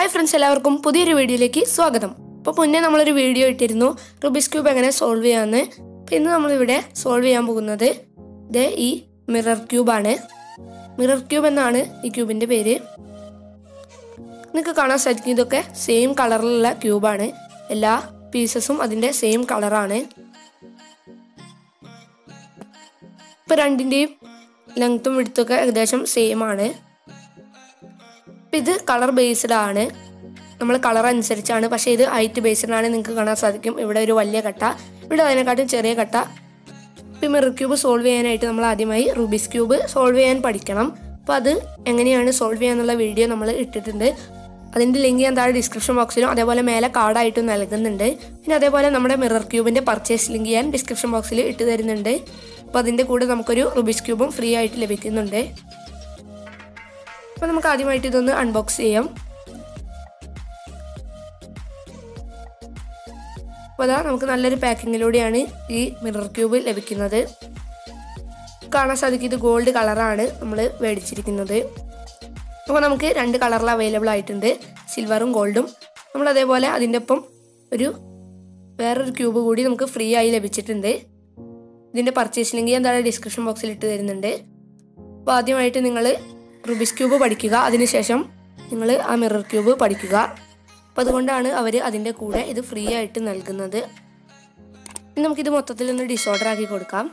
hi friends എല്ലാവർക്കും പുതിയൊരു വീഡിയോയിലേക്ക് സ്വാഗതം അപ്പോൾ മുന്നേ നമ്മളൊരു വീഡിയോ ഇട്ടിരുന്നു റുബിസ് ക്യൂബ് എങ്ങനെ സോൾവ് ചെയ്യാമെന്ന് അപ്പോൾ ഇന്ന് നമ്മളിവിടെ സോൾവ് ചെയ്യാൻ പോകുന്നത് ഇത് ഈ മിറർ ക്യൂബാണ് മിറർ ക്യൂബ് എന്നാണ് ഈ ക്യൂബിൻ്റെ പേര് നിങ്ങൾക്ക് കാണാൻ സാധിക്കും ഇതൊക്കെ സെയിം കളറിലുള്ള ക്യൂബാണ് എല്ലാ പീസസും അതിൻ്റെ സെയിം കളറാണ് ഇപ്പോൾ രണ്ടിൻ്റെയും ലെങ്ത്തും വിടുത്തൊക്കെ ഏകദേശം സെയിം ആണ് അപ്പം ഇത് കളർ ബേസ്ഡ് ആണ് നമ്മൾ കളർ അനുസരിച്ചാണ് പക്ഷേ ഇത് ഹൈറ്റ് ബേസ്ഡ് ആണ് നിങ്ങൾക്ക് കാണാൻ സാധിക്കും ഇവിടെ ഒരു വലിയ കട്ട ഇവിടെ അതിനെക്കാട്ടും ചെറിയ കട്ട ഇപ്പം മിറർ ക്യൂബ് സോൾവ് ചെയ്യാനായിട്ട് നമ്മൾ ആദ്യമായി റുബിസ് ക്യൂബ് സോൾവ് ചെയ്യാൻ പഠിക്കണം അപ്പോൾ അത് എങ്ങനെയാണ് സോൾവ് ചെയ്യാന്നുള്ള വീഡിയോ നമ്മൾ ഇട്ടിട്ടുണ്ട് അതിൻ്റെ ലിങ്ക് ഞാൻ താഴെ ഡിസ്ക്രിപ്ഷൻ ബോക്സിലും അതേപോലെ മേലെ കാർഡായിട്ടും നൽകുന്നുണ്ട് പിന്നെ അതേപോലെ നമ്മുടെ മിറർ ക്യൂബിൻ്റെ പർച്ചേസ് ലിങ്ക് ഞാൻ ഡിസ്ക്രിപ്ഷൻ ബോക്സിൽ ഇട്ട് തരുന്നുണ്ട് അപ്പോൾ അതിൻ്റെ കൂടെ നമുക്കൊരു റുബിസ് ക്യൂബും ഫ്രീ ആയിട്ട് ലഭിക്കുന്നുണ്ട് അപ്പോൾ നമുക്ക് ആദ്യമായിട്ട് ഇതൊന്ന് അൺബോക്സ് ചെയ്യാം അപ്പോൾ അതാ നമുക്ക് നല്ലൊരു പാക്കിങ്ങിലൂടെയാണ് ഈ മിറർ ക്യൂബ് ലഭിക്കുന്നത് കാണാൻ സാധിക്കും ഇത് ഗോൾഡ് കളറാണ് നമ്മൾ മേടിച്ചിരിക്കുന്നത് അപ്പോൾ നമുക്ക് രണ്ട് കളറിൽ അവൈലബിൾ ആയിട്ടുണ്ട് സിൽവറും ഗോൾഡും നമ്മൾ അതേപോലെ അതിൻ്റെ ഒപ്പം ഒരു വേറൊരു ക്യൂബ് കൂടി നമുക്ക് ഫ്രീ ആയി ലഭിച്ചിട്ടുണ്ട് ഇതിൻ്റെ പർച്ചേസ് ലിങ്ക് ഞാൻ താഴെ ഡിസ്ക്രിപ്ഷൻ ബോക്സിൽ ഇട്ട് തരുന്നുണ്ട് അപ്പോൾ ആദ്യമായിട്ട് നിങ്ങൾ റുബിസ് ക്യൂബ് പഠിക്കുക അതിനുശേഷം നിങ്ങൾ ആ മിറർ ക്യൂബ് പഠിക്കുക അപ്പോൾ അതുകൊണ്ടാണ് അവർ അതിൻ്റെ കൂടെ ഇത് ഫ്രീ ആയിട്ട് നൽകുന്നത് ഇനി നമുക്കിത് മൊത്തത്തിൽ ഒന്ന് ഡിസോർഡർ ആക്കി കൊടുക്കാം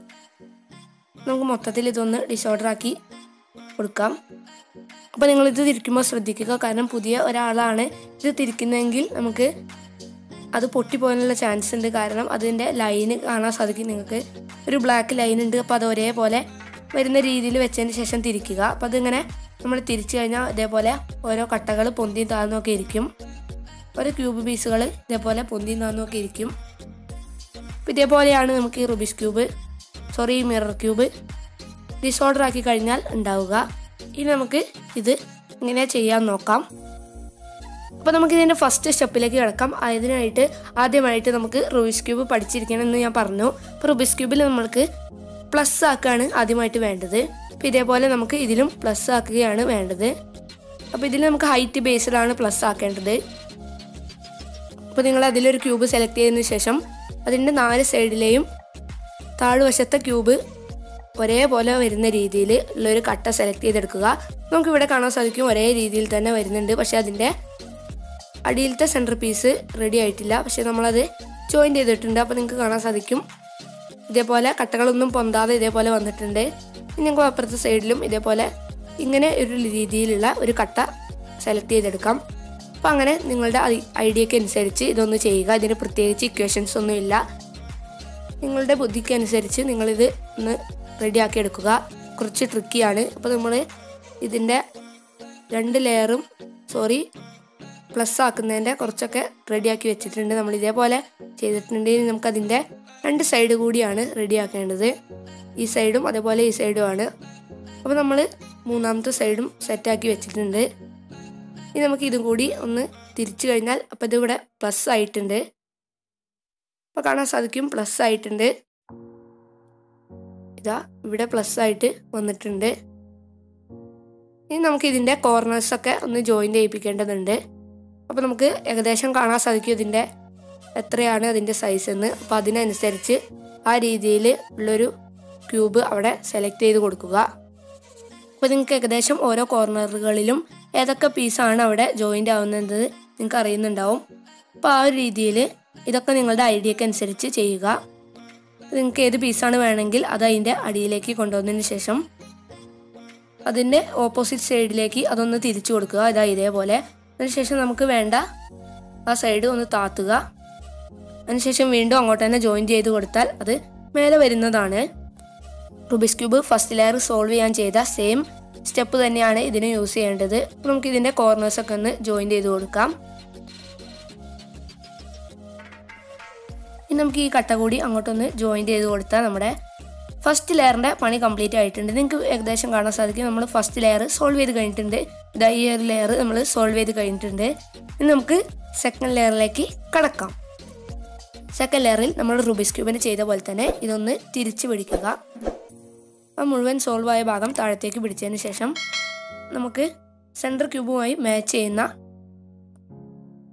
നമുക്ക് മൊത്തത്തിൽ ഇതൊന്ന് ഡിസോർഡർ ആക്കി കൊടുക്കാം അപ്പോൾ നിങ്ങളിത് തിരിക്കുമ്പോൾ ശ്രദ്ധിക്കുക കാരണം പുതിയ ഒരാളാണ് ഇത് തിരിക്കുന്നതെങ്കിൽ നമുക്ക് അത് പൊട്ടിപ്പോകാനുള്ള ചാൻസ് ഉണ്ട് കാരണം അതിൻ്റെ ലൈന് കാണാൻ സാധിക്കും നിങ്ങൾക്ക് ഒരു ബ്ലാക്ക് ലൈൻ ഉണ്ട് അപ്പോൾ അത് ഒരേപോലെ വരുന്ന രീതിയിൽ വെച്ചതിന് ശേഷം തിരിക്കുക അപ്പോൾ അതിങ്ങനെ നമ്മൾ തിരിച്ചു കഴിഞ്ഞാൽ ഇതേപോലെ ഓരോ കട്ടകൾ പൊന്തിയും താഴ്ന്നൊക്കെ ഇരിക്കും ഓരോ ക്യൂബ് പീസുകൾ ഇതേപോലെ പൊന്തിയും താഴ്ന്നൊക്കെ ഇരിക്കും അപ്പോൾ ഇതേപോലെയാണ് നമുക്ക് ഈ Rubik's cube sorry mirror cube disorder ആക്കി കഴിഞ്ഞാൽ ഉണ്ടാവുക ഇനി നമുക്ക് ഇത് ഇങ്ങനെ ചെയ്യാൻ നോക്കാം അപ്പോൾ നമുക്ക് ഇതിൻ്റെ ഫസ്റ്റ് സ്റ്റെപ്പിലേക്ക് കിടക്കാം അതിനായിട്ട് ആദ്യമായിട്ട് നമുക്ക് റുബിസ് ക്യൂബ് പഠിച്ചിരിക്കണം എന്ന് ഞാൻ പറഞ്ഞു അപ്പോൾ റുബിസ് ക്യൂബിൽ നമ്മൾക്ക് പ്ലസ് ആക്കുകയാണ് ആദ്യമായിട്ട് വേണ്ടത് അപ്പോൾ ഇതേപോലെ നമുക്ക് ഇതിലും പ്ലസ് ആക്കുകയാണ് വേണ്ടത് അപ്പോൾ ഇതിൽ നമുക്ക് ഹൈറ്റ് ബേസിലാണ് പ്ലസ് ആക്കേണ്ടത് അപ്പോൾ നിങ്ങൾ അതിലൊരു ക്യൂബ് സെലക്ട് ചെയ്തതിന് ശേഷം അതിൻ്റെ നാല് സൈഡിലെയും താഴ്വശത്തെ ക്യൂബ് ഒരേപോലെ വരുന്ന രീതിയിൽ ഉള്ളൊരു കട്ട സെലക്ട് ചെയ്തെടുക്കുക നമുക്കിവിടെ കാണാൻ സാധിക്കും ഒരേ രീതിയിൽ തന്നെ വരുന്നുണ്ട് പക്ഷേ അതിൻ്റെ അടിയിലത്തെ സെൻറ്റർ പീസ് റെഡി ആയിട്ടില്ല പക്ഷേ നമ്മളത് ജോയിൻ ചെയ്തിട്ടുണ്ട് അപ്പോൾ നിങ്ങൾക്ക് കാണാൻ സാധിക്കും ഇതേപോലെ കട്ടകളൊന്നും പൊന്താതെ ഇതേപോലെ വന്നിട്ടുണ്ട് ഇനി നിങ്ങൾക്ക് അപ്പുറത്തെ സൈഡിലും ഇതേപോലെ ഇങ്ങനെ ഒരു രീതിയിലുള്ള ഒരു കട്ട സെലക്ട് ചെയ്തെടുക്കാം അപ്പോൾ അങ്ങനെ നിങ്ങളുടെ ഐഡിയക്ക് അനുസരിച്ച് ഇതൊന്ന് ചെയ്യുക ഇതിന് പ്രത്യേകിച്ച് ഇക്വേഷൻസ് ഒന്നുമില്ല നിങ്ങളുടെ ബുദ്ധിക്ക് അനുസരിച്ച് നിങ്ങളിത് ഒന്ന് റെഡിയാക്കി എടുക്കുക കുറച്ച് ട്രിക്കിയാണ് അപ്പോൾ നമ്മൾ ഇതിൻ്റെ രണ്ട് ലെയറും സോറി പ്ലസ് ആക്കുന്നതിൻ്റെ കുറച്ചൊക്കെ റെഡിയാക്കി വെച്ചിട്ടുണ്ട് നമ്മൾ ഇതേപോലെ ചെയ്തിട്ടുണ്ടെങ്കിൽ നമുക്കതിൻ്റെ രണ്ട് സൈഡ് കൂടിയാണ് റെഡിയാക്കേണ്ടത് ഈ സൈഡും അതേപോലെ ഈ സൈഡുമാണ് അപ്പോൾ നമ്മൾ മൂന്നാമത്തെ സൈഡും സെറ്റാക്കി വെച്ചിട്ടുണ്ട് ഇനി നമുക്ക് ഇതും കൂടി ഒന്ന് തിരിച്ചു കഴിഞ്ഞാൽ അപ്പോൾ ഇതിവിടെ പ്ലസ് ആയിട്ടുണ്ട് അപ്പോൾ കാണാൻ സാധിക്കും പ്ലസ് ആയിട്ടുണ്ട് ഇതാ ഇവിടെ പ്ലസ് ആയിട്ട് വന്നിട്ടുണ്ട് ഇനി നമുക്ക് ഇതിൻ്റെ കോർണേഴ്സൊക്കെ ഒന്ന് ജോയിൻ ചെയ്യിപ്പിക്കേണ്ടതുണ്ട് അപ്പോൾ നമുക്ക് ഏകദേശം കാണാൻ സാധിക്കും ഇതിൻ്റെ എത്രയാണ് അതിൻ്റെ സൈസ് എന്ന് അപ്പോൾ അതിനനുസരിച്ച് ആ രീതിയിൽ ഉള്ളൊരു ക്യൂബ് അവിടെ സെലക്ട് ചെയ്ത് കൊടുക്കുക അപ്പോൾ നിങ്ങൾക്ക് ഏകദേശം ഓരോ കോർണറുകളിലും ഏതൊക്കെ പീസാണ് അവിടെ ജോയിൻ്റ് ആവുന്നത് നിങ്ങൾക്ക് അറിയുന്നുണ്ടാവും അപ്പോൾ ആ ഒരു രീതിയിൽ ഇതൊക്കെ നിങ്ങളുടെ ഐഡിയക്ക് അനുസരിച്ച് ചെയ്യുക നിങ്ങൾക്ക് ഏത് പീസാണ് വേണമെങ്കിൽ അത് അതിൻ്റെ അടിയിലേക്ക് കൊണ്ടുവന്നതിന് ശേഷം അതിൻ്റെ ഓപ്പോസിറ്റ് സൈഡിലേക്ക് അതൊന്ന് തിരിച്ചു കൊടുക്കുക ഇതാ ഇതേപോലെ അതിനുശേഷം നമുക്ക് വേണ്ട ആ സൈഡ് ഒന്ന് താത്തുക അതിനുശേഷം വീണ്ടും അങ്ങോട്ട് തന്നെ ജോയിൻ ചെയ്ത് കൊടുത്താൽ അത് മേലെ വരുന്നതാണ് Rubik's cube first layer solve ചെയ്യാൻ ചെയ്ത സെയിം സ്റ്റെപ്പ് തന്നെയാണ് ഇതിന് യൂസ് ചെയ്യേണ്ടത് അപ്പോൾ നമുക്ക് ഇതിൻ്റെ കോർണേഴ്സൊക്കെ ഒന്ന് ജോയിൻ ചെയ്ത് കൊടുക്കാം ഇനി നമുക്ക് ഈ കട്ട കൂടി അങ്ങോട്ടൊന്ന് ജോയിൻ ചെയ്ത് കൊടുത്താൽ നമ്മുടെ ഫസ്റ്റ് ലെയറിൻ്റെ പണി കംപ്ലീറ്റ് ആയിട്ടുണ്ട് നിങ്ങൾക്ക് ഏകദേശം കാണാൻ സാധിക്കും നമ്മൾ ഫസ്റ്റ് ലെയർ സോൾവ് ചെയ്ത് കഴിഞ്ഞിട്ടുണ്ട് ഇതാ ഈ ഒരു ലെയർ നമ്മൾ സോൾവ് ചെയ്ത് കഴിഞ്ഞിട്ടുണ്ട് ഇനി നമുക്ക് സെക്കൻഡ് ലെയറിലേക്ക് കടക്കാം സെക്കൻഡ് ലെയറിൽ നമ്മൾ റുബിസ് ക്യൂബിന് ചെയ്ത പോലെ തന്നെ ഇതൊന്ന് തിരിച്ച് പിടിക്കുക ആ മുഴുവൻ സോൾവ് ആയ ഭാഗം താഴത്തേക്ക് പിടിച്ചതിന് ശേഷം നമുക്ക് സെൻറ്റർ ക്യൂബുമായി മാച്ച് ചെയ്യുന്ന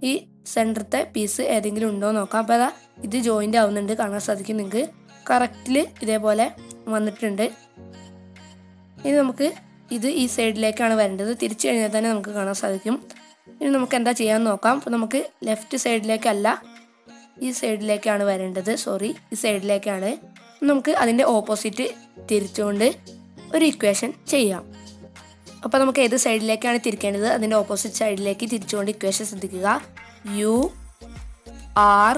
ഈ സെൻറ്ററത്തെ പീസ് ഏതെങ്കിലും ഉണ്ടോ എന്ന് നോക്കാം അപ്പോൾ അതാ ഇത് ജോയിൻ്റ് ആവുന്നുണ്ട് കാണാൻ സാധിക്കും നിങ്ങൾക്ക് കറക്റ്റിൽ ഇതേപോലെ വന്നിട്ടുണ്ട് ഇനി നമുക്ക് ഇത് ഈ സൈഡിലേക്കാണ് വരേണ്ടത് തിരിച്ചു കഴിഞ്ഞാൽ തന്നെ നമുക്ക് കാണാൻ സാധിക്കും ഇനി നമുക്ക് എന്താ ചെയ്യാൻ നോക്കാം അപ്പോൾ നമുക്ക് ലെഫ്റ്റ് സൈഡിലേക്കല്ല ഈ സൈഡിലേക്കാണ് വരേണ്ടത് സോറി ഈ സൈഡിലേക്കാണ് നമുക്ക് അതിൻ്റെ ഓപ്പോസിറ്റ് തിരിച്ചുകൊണ്ട് ഒരു ഇക്വേഷൻ ചെയ്യാം അപ്പോൾ നമുക്ക് ഏത് സൈഡിലേക്കാണ് തിരിക്കേണ്ടത് അതിൻ്റെ ഓപ്പോസിറ്റ് സൈഡിലേക്ക് തിരിച്ചുകൊണ്ട് ഇക്വേഷൻ ശ്രദ്ധിക്കുക U R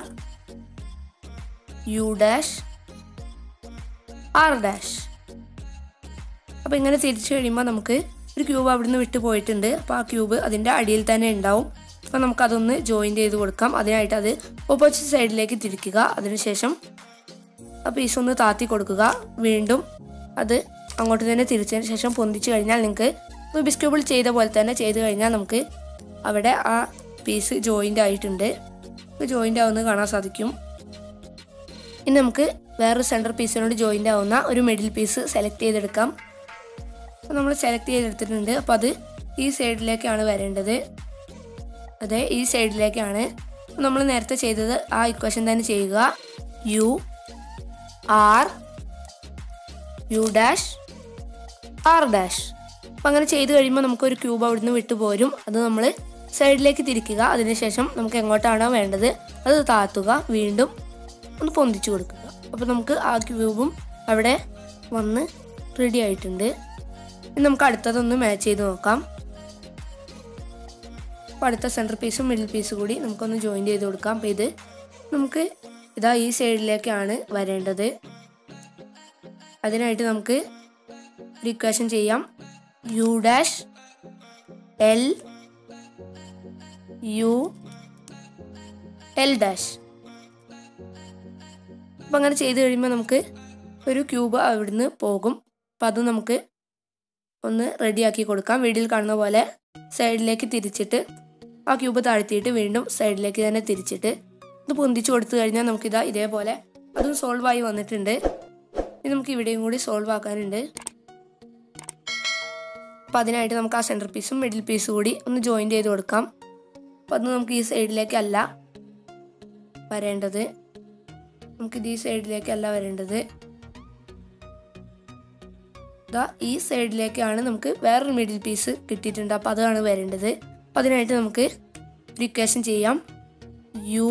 U dash R dash അപ്പോൾ ഇങ്ങനെ തിരിച്ചു കഴിയുമ്പോൾ നമുക്ക് ഒരു ക്യൂബ് അവിടുന്ന് വിട്ടു പോയിട്ടുണ്ട് അപ്പോൾ ആ ക്യൂബ് അതിൻ്റെ അടിയിൽ തന്നെ ഉണ്ടാവും അപ്പോൾ നമുക്കതൊന്ന് ജോയിൻ ചെയ്ത് കൊടുക്കാം അതിനായിട്ട് അത് ഓപ്പോസിറ്റ് സൈഡിലേക്ക് തിരിക്കുക അതിനുശേഷം ആ പീസ് ഒന്ന് താത്തി കൊടുക്കുക വീണ്ടും അത് അങ്ങോട്ട് തന്നെ തിരിച്ചതിന് ശേഷം പൊന്തിച്ച് കഴിഞ്ഞാൽ നിങ്ങൾക്ക് റുബിസ് ക്യൂബിൾ ചെയ്ത പോലെ തന്നെ ചെയ്ത് കഴിഞ്ഞാൽ നമുക്ക് അവിടെ ആ പീസ് ജോയിൻ്റ് ആയിട്ടുണ്ട് ജോയിൻ്റ് ആവുന്നത് കാണാൻ സാധിക്കും ഇനി നമുക്ക് വേറൊരു സെൻറ്റർ പീസിനോട് ജോയിൻ്റ് ആവുന്ന ഒരു മിഡിൽ പീസ് സെലക്ട് ചെയ്തെടുക്കാം അപ്പോൾ നമ്മൾ സെലക്ട് ചെയ്തെടുത്തിട്ടുണ്ട് അപ്പോൾ അത് ഈ സൈഡിലേക്കാണ് വരേണ്ടത് അതെ ഈ സൈഡിലേക്കാണ് നമ്മൾ നേരത്തെ ചെയ്തത് ആ ഇക്വേഷൻ തന്നെ ചെയ്യുക U R U dash R dash അപ്പം അങ്ങനെ ചെയ്ത് കഴിയുമ്പോൾ നമുക്കൊരു ക്യൂബ് അവിടുന്ന് വിട്ടു പോരും അത് നമ്മൾ സൈഡിലേക്ക് തിരിക്കുക അതിനുശേഷം നമുക്ക് എങ്ങോട്ടാണോ വേണ്ടത് അത് താത്തുക വീണ്ടും ഒന്ന് പൊന്തിച്ചു കൊടുക്കുക അപ്പോൾ നമുക്ക് ആ ക്യൂബും അവിടെ വന്ന് റെഡി ആയിട്ടുണ്ട് ഇനി നമുക്ക് അടുത്തതൊന്ന് മാച്ച് ചെയ്ത് നോക്കാം അപ്പോൾ അടുത്ത സെൻറ്റർ പീസും മിഡിൽ പീസും കൂടി നമുക്കൊന്ന് ജോയിൻ ചെയ്ത് കൊടുക്കാം അപ്പോൾ ഇത് നമുക്ക് ഇതാ ഈ സൈഡിലേക്കാണ് വരേണ്ടത് അതിനായിട്ട് നമുക്ക് ഒരു ഇക്വേഷൻ ചെയ്യാം U dash L U L dash അപ്പം അങ്ങനെ ചെയ്ത് കഴിയുമ്പോൾ നമുക്ക് ഒരു ക്യൂബ് അവിടുന്ന് പോകും അപ്പം അത് നമുക്ക് ഒന്ന് റെഡിയാക്കി കൊടുക്കാം വീഡിയോയിൽ കാണുന്ന പോലെ സൈഡിലേക്ക് തിരിച്ചിട്ട് ആ ക്യൂബ് താഴ്ത്തിയിട്ട് വീണ്ടും സൈഡിലേക്ക് തന്നെ തിരിച്ചിട്ട് ഇത് പൊന്തിച്ചു കൊടുത്തു കഴിഞ്ഞാൽ നമുക്കിതാ ഇതേപോലെ അതും സോൾവ് ആയി വന്നിട്ടുണ്ട് ഇനി നമുക്ക് ഇവിടെയും കൂടി സോൾവ് ആക്കാനുണ്ട് അപ്പം അതിനായിട്ട് നമുക്ക് ആ സെൻറ്റർ പീസും മിഡിൽ പീസും കൂടി ഒന്ന് ജോയിൻ ചെയ്ത് കൊടുക്കാം അപ്പം അത് നമുക്ക് ഈ സൈഡിലേക്കല്ല വരേണ്ടത് നമുക്കിത് ഈ സൈഡിലേക്കല്ല വരേണ്ടത് ദാ ഈ സൈഡിലേക്കാണ് നമുക്ക് വേറൊരു മിഡിൽ പീസ് കിട്ടിയിട്ടുണ്ട് അപ്പോൾ അതാണ് വരേണ്ടത് അപ്പം അതിനായിട്ട് നമുക്ക് ഒരു ഇക്വേഷൻ ചെയ്യാം യു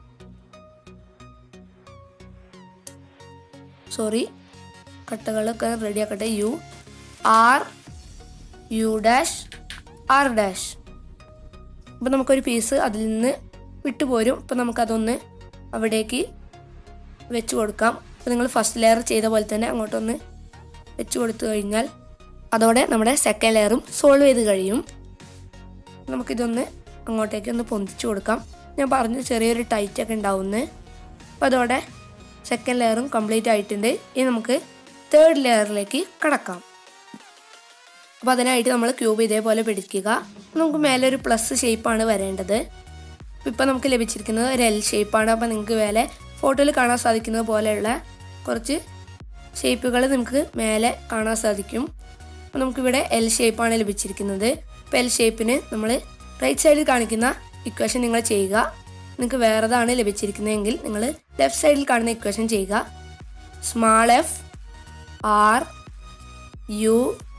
സോറി കട്ടകളൊക്കെ റെഡിയാക്കട്ടെ U R U dash R dash അപ്പം നമുക്കൊരു പീസ് അതിൽ നിന്ന് വിട്ടുപോരും അപ്പം നമുക്കതൊന്ന് അവിടേക്ക് വെച്ച് കൊടുക്കാം അപ്പോൾ നിങ്ങൾ ഫസ്റ്റ് ലെയർ ചെയ്ത പോലെ തന്നെ അങ്ങോട്ടൊന്ന് വെച്ച് കൊടുത്തു കഴിഞ്ഞാൽ അതോടെ നമ്മുടെ സെക്കൻഡ് ലെയറും സോൾവ് ചെയ്ത് കഴിയും നമുക്കിതൊന്ന് അങ്ങോട്ടേക്ക് ഒന്ന് പൊന്തിച്ചു കൊടുക്കാം ഞാൻ പറഞ്ഞു ചെറിയൊരു ടൈറ്റ് ഒക്കെ ഉണ്ടാവുന്നത് അപ്പോൾ അതോടെ സെക്കൻഡ് ലെയറും കംപ്ലീറ്റ് ആയിട്ടുണ്ട് ഇനി നമുക്ക് തേർഡ് ലെയറിലേക്ക് കടക്കാം അപ്പോൾ അതിനായിട്ട് നമ്മൾ ക്യൂബ് ഇതേപോലെ പിടിക്കുക നമുക്ക് മേലെ ഒരു പ്ലസ് ഷേപ്പാണ് വരേണ്ടത് ഇപ്പം നമുക്ക് ലഭിച്ചിരിക്കുന്നത് ഒരു എൽ ഷേപ്പാണ് അപ്പോൾ നിങ്ങൾക്ക് മേലെ ഫോട്ടോയിൽ കാണാൻ സാധിക്കുന്നത് പോലെയുള്ള കുറച്ച് ഷേപ്പുകൾ നമുക്ക് മേലെ കാണാൻ സാധിക്കും അപ്പോൾ നമുക്കിവിടെ എൽ ഷേപ്പാണ് ലഭിച്ചിരിക്കുന്നത് അപ്പോൾ എൽ ഷേപ്പിന് നമ്മൾ റൈറ്റ് സൈഡിൽ കാണിക്കുന്ന ഇക്വേഷൻ നിങ്ങൾ ചെയ്യുക നിങ്ങൾക്ക് വേറെതാണ് ലഭിച്ചിരിക്കുന്നതെങ്കിൽ നിങ്ങൾ ലെഫ്റ്റ് സൈഡിൽ കാണുന്ന ഇക്വേഷൻ ചെയ്യുക small F R U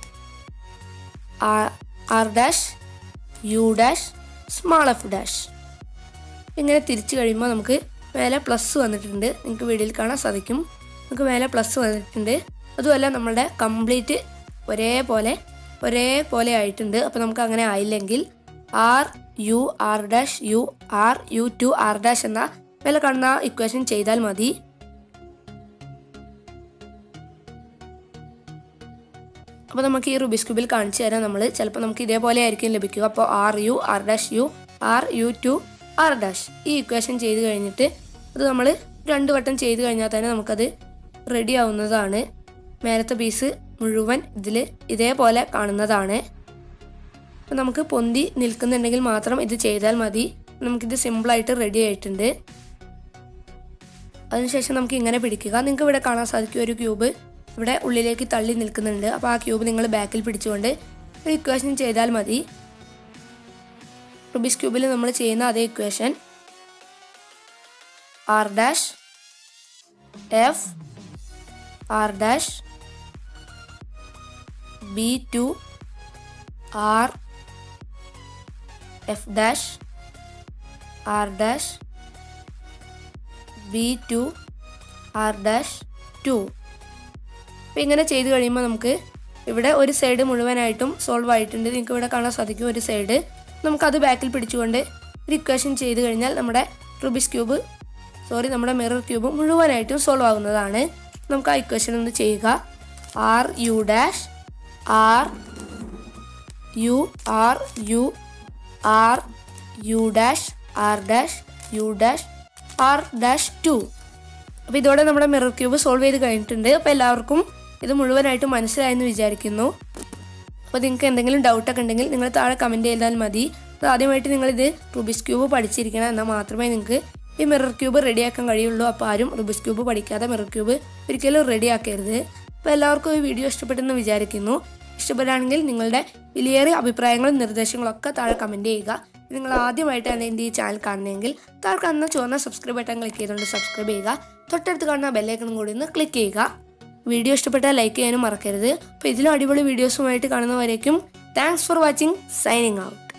R dash U dash small F dash ഇങ്ങനെ തിരിച്ചു കഴിയുമ്പോൾ നമുക്ക് മേലെ പ്ലസ് വന്നിട്ടുണ്ട് നിങ്ങൾക്ക് വീഡിയോയിൽ കാണാൻ സാധിക്കും നമുക്ക് മേലെ പ്ലസ് വന്നിട്ടുണ്ട് അതുമല്ല നമ്മളുടെ കംപ്ലീറ്റ് ഒരേപോലെ ഒരേപോലെ ആയിട്ടുണ്ട് അപ്പോൾ നമുക്ക് അങ്ങനെ ആയില്ലെങ്കിൽ R U R dash U R U two R dash എന്ന മേലെ കാണുന്ന ഇക്വേഷൻ ചെയ്താൽ മതി അപ്പോൾ നമുക്ക് ഈ റുബിസ് ക്യൂബിൽ കാണിച്ചു തരാം നമ്മൾ ചിലപ്പോൾ നമുക്ക് ഇതേപോലെ ആയിരിക്കും ലഭിക്കുക അപ്പോൾ R U R dash U R U two R dash ഈ ഇക്വേഷൻ ചെയ്ത് കഴിഞ്ഞിട്ട് അത് നമ്മൾ രണ്ട് വട്ടം ചെയ്ത് കഴിഞ്ഞാൽ തന്നെ നമുക്കത് റെഡി ആവുന്നതാണ് മേലത്തെ പീസ് മുഴുവൻ ഇതിൽ ഇതേപോലെ കാണുന്നതാണ് അപ്പോൾ നമുക്ക് പൊന്തി നിൽക്കുന്നുണ്ടെങ്കിൽ മാത്രം ഇത് ചെയ്താൽ മതി നമുക്കിത് സിമ്പിളായിട്ട് റെഡി ആയിട്ടുണ്ട് അതിനുശേഷം നമുക്ക് ഇങ്ങനെ പിടിക്കുക നിങ്ങൾക്ക് ഇവിടെ കാണാൻ സാധിക്കും ഒരു ക്യൂബ് ഇവിടെ ഉള്ളിലേക്ക് തള്ളി നിൽക്കുന്നുണ്ട് അപ്പോൾ ആ ക്യൂബ് നിങ്ങൾ ബാക്കിൽ പിടിച്ചുകൊണ്ട് ഒരു ഇക്വേഷൻ ചെയ്താൽ മതി റുബിക്സ് ക്യൂബിൽ നമ്മൾ ചെയ്യുന്ന അതേ equation R dash F R dash B two R F dash R dash B two R dash two അപ്പോൾ ഇങ്ങനെ ചെയ്ത് കഴിയുമ്പോൾ നമുക്ക് ഇവിടെ ഒരു സൈഡ് മുഴുവനായിട്ടും സോൾവ് ആയിട്ടുണ്ട് നിങ്ങൾക്ക് ഇവിടെ കാണാൻ സാധിക്കും ഒരു സൈഡ് നമുക്കത് ബാക്കിൽ പിടിച്ചുകൊണ്ട് ഒരു ഇക്വേഷൻ ചെയ്ത് കഴിഞ്ഞാൽ നമ്മുടെ റുബിസ് ക്യൂബ് സോറി നമ്മുടെ മിറർ ക്യൂബ് മുഴുവനായിട്ടും സോൾവ് ആകുന്നതാണ് നമുക്ക് ആ ഇക്വേഷൻ ഒന്ന് ചെയ്യുക R U dash R U R U R U dash R dash U dash R dash two അപ്പോൾ ഇതോടെ നമ്മുടെ മിറർ ക്യൂബ് സോൾവ് ചെയ്ത് കഴിഞ്ഞിട്ടുണ്ട് അപ്പോൾ എല്ലാവർക്കും ഇത് മുഴുവനായിട്ട് മനസ്സിലായെന്ന് വിചാരിക്കുന്നു അപ്പോൾ നിങ്ങൾക്ക് എന്തെങ്കിലും ഡൗട്ടൊക്കെ ഉണ്ടെങ്കിൽ നിങ്ങൾ താഴെ കമൻറ്റ് ചെയ്താൽ മതി അപ്പോൾ ആദ്യമായിട്ട് നിങ്ങളിത് റുബിസ് ക്യൂബ് പഠിച്ചിരിക്കണം എന്നാൽ മാത്രമേ നിങ്ങൾക്ക് ഈ മിറർ ക്യൂബ് റെഡിയാക്കാൻ കഴിയുള്ളൂ അപ്പോൾ ആരും റുബിസ് ക്യൂബ് പഠിക്കാതെ മിറർ ക്യൂബ് ഒരിക്കലും റെഡിയാക്കരുത് അപ്പോൾ എല്ലാവർക്കും ഈ വീഡിയോ ഇഷ്ടപ്പെട്ടെന്ന് വിചാരിക്കുന്നു ഇഷ്ടപ്പെടുകയാണെങ്കിൽ നിങ്ങളുടെ വിലയേറിയ അഭിപ്രായങ്ങളും നിർദ്ദേശങ്ങളും ഒക്കെ താഴെ കമൻറ്റ് ചെയ്യുക നിങ്ങൾ ആദ്യമായിട്ടാണ് എൻ്റെ ഈ ചാനൽ കാണുന്നതെങ്കിൽ താഴെ കാണുന്ന ചുവന്ന സബ്സ്ക്രൈബ് ബട്ടൺ ക്ലിക്ക് ചെയ്തുകൊണ്ട് സബ്സ്ക്രൈബ് ചെയ്യുക തൊട്ടടുത്ത് കാണുന്ന ബെല്ലൈക്കണും കൂടി ഒന്ന് ക്ലിക്ക് ചെയ്യുക വീഡിയോ ഇഷ്ടപ്പെട്ടാൽ ലൈക്ക് ചെയ്യാനും മറക്കരുത് അപ്പോൾ ഇതിലും അടിപൊളി വീഡിയോസുമായിട്ട് കാണുന്നവരേക്കും thanks for watching signing out